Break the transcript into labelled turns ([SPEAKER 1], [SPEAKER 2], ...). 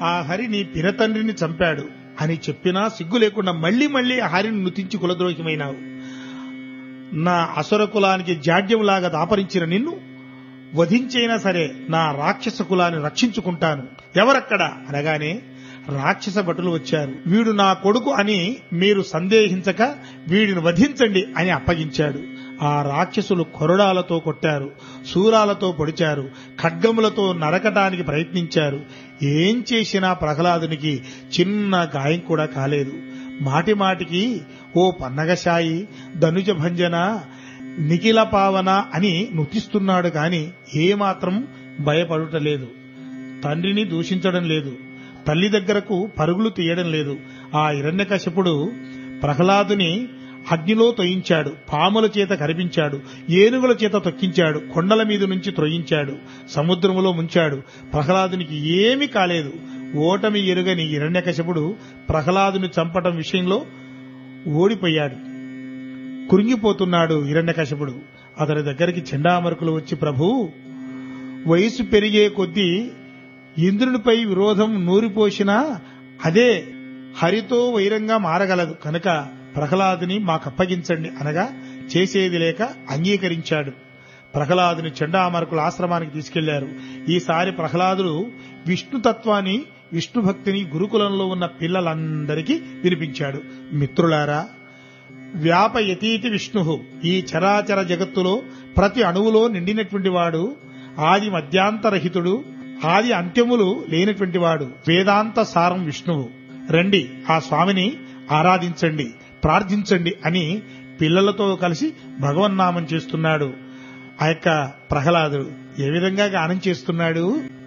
[SPEAKER 1] ఆ హరి నీ పినతండ్రిని చంపాడు అని చెప్పినా సిగ్గు లేకుండా మళ్లీ మళ్లీ ఆ హరిని నుతించి కులద్రోహిమైనావు నా అసుర కులానికి జాడ్యంలాగా దాపరించిన నిన్ను వధించైనా సరే నా రాక్షస కులాన్ని రక్షించుకుంటాను ఎవరక్కడ అనగానే రాక్షస భటులు వచ్చారు వీడు నా కొడుకు అని మీరు సందేహించక వీడిని వధించండి అని అప్పగించాడు ఆ రాక్షసులు కొరడాలతో కొట్టారు శూలాలతో పొడిచారు ఖడ్గములతో నరకటానికి ప్రయత్నించారు ఏం చేసినా ప్రహ్లాదునికి చిన్న గాయం కూడా కాలేదు మాటి మాటికి ఓ పన్నగశాయి ధనుజ భంజన నిఖిల పావన అని నుతిస్తున్నాడు కాని ఏమాత్రం భయపడుటలేదు తండ్రిని దూషించడం లేదు తల్లి దగ్గరకు పరుగులు తీయడం లేదు ఆ హిరణ్యకశపుడు ప్రహ్లాదుని అగ్నిలో తొయించాడు పాముల చేత కరిపించాడు ఏనుగుల చేత తొక్కించాడు కొండల మీద నుంచి త్రొయించాడు సముద్రములో ముంచాడు ప్రహ్లాదునికి ఏమీ కాలేదు ఓటమి ఎరుగని హిరణ్యకశపుడు ప్రహ్లాదుని చంపటం విషయంలో ఓడిపోయాడు కురింగిపోతున్నాడు హిరణ్యకశపుడు అతని దగ్గరికి చెండామరుకులు వచ్చి ప్రభు వయసు పెరిగే కొద్దీ ఇంద్రునిపై విరోధం నూరిపోసినా అదే హరితో వైరంగా మారగలదు కనుక ప్రహ్లాదుని మాకప్పగించండి అనగా చేసేది లేక అంగీకరించాడు ప్రహ్లాదుని చెండామరకుల ఆశ్రమానికి తీసుకెళ్లారు ఈసారి ప్రహ్లాదుడు విష్ణుతత్వాన్ని విష్ణు భక్తిని గురుకులంలో ఉన్న పిల్లలందరికీ వినిపించాడు మిత్రులారా వ్యాపయతీతి విష్ణు ఈ చరాచర జగత్తులో ప్రతి అణువులో నిండినటువంటి వాడు ఆది మధ్యాంతరహితుడు ఆది అంత్యములు లేనటువంటి వాడు వేదాంత సారం విష్ణువు రండి ఆ స్వామిని ఆరాధించండి ప్రార్థించండి అని పిల్లలతో కలిసి భగవన్నామం చేస్తున్నాడు ఆ యొక్క ప్రహ్లాదుడు ఏ విధంగా గానం చేస్తున్నాడు